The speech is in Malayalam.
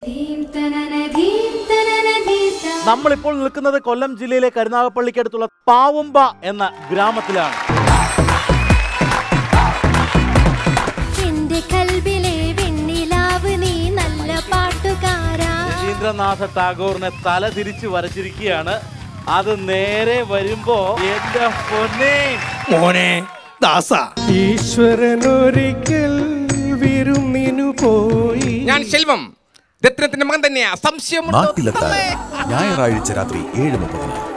നമ്മളിപ്പോൾ നിൽക്കുന്നത് കൊല്ലം ജില്ലയിലെ കരുനാഗപ്പള്ളിക്കടുത്തുള്ള പാവുമ്പ എന്ന ഗ്രാമത്തിലാണ് എന്റെ കൽബിലെ വെണ്ണിലാവ് നീ നല്ല പാട്ടുകാരാ രവീന്ദ്രനാഥ ടാഗോറിനെ തല തിരിച്ച് വരച്ചിരിക്കുകയാണ് അത് നേരെ വരുമ്പോ എന്റെ പൊന്നേ മോനെ ദാസ ഈശ്വരനൊരിക്കൽ വിരുന്നിനു പോയി ഞാൻ ശെൽവം രത്നത്തിന്റെ മകൻ തന്നെയാ സംശയം നാട്ടിലെത്താൻ ഞായറാഴ്ച രാത്രി ഏഴ് മുപ്പതിന്